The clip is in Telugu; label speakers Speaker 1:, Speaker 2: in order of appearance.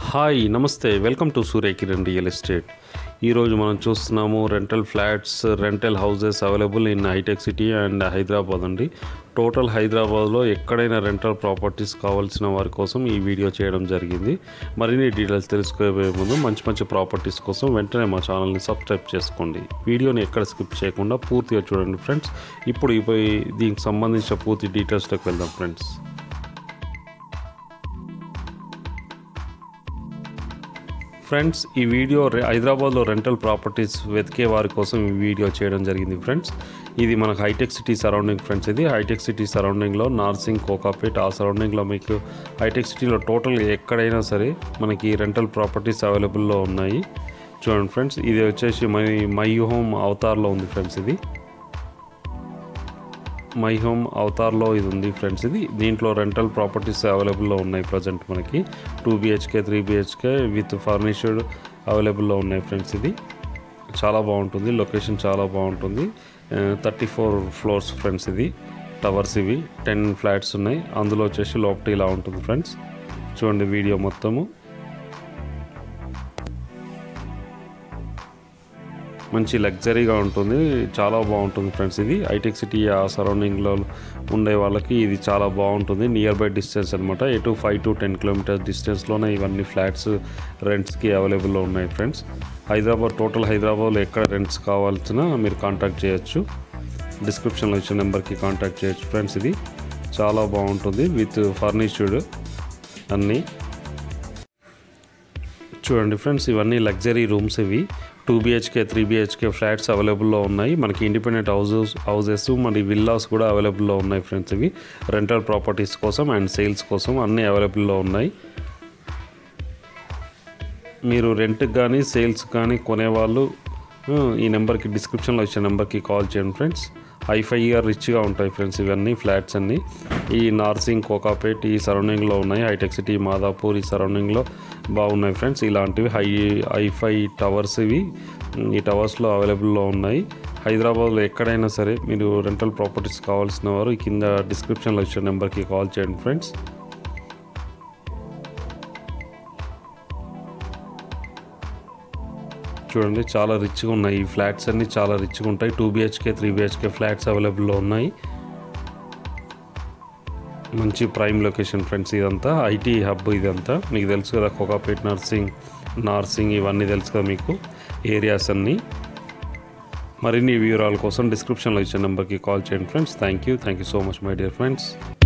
Speaker 1: హాయ్ నమస్తే welcome to Surya Kiran real estate ఈరోజు మనం చూస్తున్నాము rental flats rental houses available in Hitech City and Hyderabad అండి టోటల్ హైదరాబాద్లో ఎక్కడైనా రెంటల్ ప్రాపర్టీస్ కావాల్సిన వారి కోసం ఈ వీడియో చేయడం జరిగింది మరిన్ని డీటెయిల్స్ తెలుసుకోబోయే ముందు మంచి మంచి ప్రాపర్టీస్ కోసం వెంటనే మా ఛానల్ని సబ్స్క్రైబ్ చేసుకోండి వీడియోని ఎక్కడ స్కిప్ చేయకుండా పూర్తిగా చూడండి ఫ్రెండ్స్ ఇప్పుడు ఇప్పుడు దీనికి సంబంధించిన పూర్తి డీటెయిల్స్లోకి వెళ్దాం ఫ్రెండ్స్ ఫ్రెండ్స్ ఈ వీడియో రె- హైదరాబాద్లో రెంటల్ ప్రాపర్టీస్ వెతికే వారి కోసం ఈ వీడియో చేయడం జరిగింది ఫ్రెండ్స్ ఇది మనకు హైటెక్ సిటీ సరౌండింగ్ ఫ్రెండ్స్ ఇది హైటెక్ సిటీ సరౌండింగ్లో నార్సింగ్ కోకాపేట్ ఆ సరౌండింగ్లో మీకు హైటెక్ సిటీలో టోటల్ ఎక్కడైనా సరే మనకి రెంటల్ ప్రాపర్టీస్ అవైలబుల్లో ఉన్నాయి చూడండి ఫ్రెండ్స్ ఇది వచ్చేసి మై మై హోమ్ అవతార్లో ఉంది ఫ్రెండ్స్ ఇది మై హోమ్ అవతార్లో ఇది ఉంది ఫ్రెండ్స్ ఇది దీంట్లో రెంటల్ ప్రాపర్టీస్ అవైలబుల్లో ఉన్నాయి ప్రజెంట్ మనకి two BHK three BHK with furnished అవైలబుల్లో ఉన్నాయి ఫ్రెండ్స్ ఇది చాలా బాగుంటుంది లొకేషన్ చాలా బాగుంటుంది థర్టీ ఫోర్ ఫ్లోర్స్ ఫ్రెండ్స్ ఇది టవర్స్ ఇవి టెన్ ఫ్లాట్స్ ఉన్నాయి అందులో వచ్చేసి లోపల ఇలా ఉంటుంది ఫ్రెండ్స్ చూడండి వీడియో మొత్తము మంచి లగ్జరీగా ఉంటుంది చాలా బాగుంటుంది ఫ్రెండ్స్ ఇది హైటెక్ సిటీ ఆ సరౌండింగ్లో ఉండే వాళ్ళకి ఇది చాలా బాగుంటుంది నియర్ బై డిస్టెన్స్ అనమాట ఎటు ఫైవ్ టు టెన్ కిలోమీటర్స్ డిస్టెన్స్లోనే ఇవన్నీ ఫ్లాట్స్ రెంట్స్కి అవైలబుల్లో ఉన్నాయి ఫ్రెండ్స్ హైదరాబాద్ టోటల్ హైదరాబాద్లో ఎక్కడ రెంట్స్ కావాల్సిన మీరు కాంటాక్ట్ చేయొచ్చు డిస్క్రిప్షన్లో ఇచ్చిన నెంబర్కి కాంటాక్ట్ చేయొచ్చు ఫ్రెండ్స్ ఇది చాలా బాగుంటుంది విత్ ఫర్నిష్డ్ అన్నీ చూడండి ఫ్రెండ్స్ ఇవన్నీ లగ్జరీ రూమ్స్ ఇవి two BHK three BHK flats అవైలబుల్లో ఉన్నాయి మనకి ఇండిపెండెంట్ హౌసెస్ హౌసెస్ మరి విల్లాస్ కూడా అవైలబుల్లో ఉన్నాయి ఫ్రెండ్స్ ఇవి రెంటల్ ప్రాపర్టీస్ కోసం అండ్ సేల్స్ కోసం అన్నీ అవైలబుల్లో ఉన్నాయి మీరు రెంట్కి కానీ సేల్స్ కానీ కొనేవాళ్ళు ఆ, ఈ నెంబర్కి డిస్క్రిప్షన్లో ఇచ్చే నెంబర్కి కాల్ చేయండి ఫ్రెండ్స్ హైఫైగా రిచ్గా ఉంటాయి ఫ్రెండ్స్ ఇవన్నీ ఫ్లాట్స్ అన్నీ ఈ నార్సింగ్ కోకాపేట్ ఈ సరౌండింగ్లో ఉన్నాయి హైటెక్ సిటీ మాదాపూర్ ఈ సరౌండింగ్లో బాగున్నాయి ఫ్రెండ్స్ ఇలాంటివి హై హైఫై టవర్స్ ఇవి ఈ టవర్స్లో అవైలబుల్లో ఉన్నాయి హైదరాబాద్లో ఎక్కడైనా సరే మీరు రెంటల్ ప్రాపర్టీస్ కావాల్సిన వారు ఈ కింద డిస్క్రిప్షన్లో ఇచ్చే నెంబర్కి కాల్ చేయండి ఫ్రెండ్స్ చూడండి చాలా రిచ్గా ఉన్నాయి ఈ ఫ్లాట్స్ అన్నీ చాలా రిచ్గా ఉంటాయి two BHK three BHK flats అవైలబుల్లో ఉన్నాయి మంచి ప్రైమ్ లొకేషన్ ఫ్రెండ్స్ ఇదంతా ఐటీ హబ్ ఇదంతా మీకు తెలుసు కదా కోకాపేట్ నర్సింగ్ నార్సింగ్ ఇవన్నీ తెలుసు కదా మీకు ఏరియాస్ అన్నీ మరిన్ని వివరాల కోసం డిస్క్రిప్షన్లో ఇచ్చే నెంబర్కి కాల్ చేయండి friends thank you thank you so much my dear friends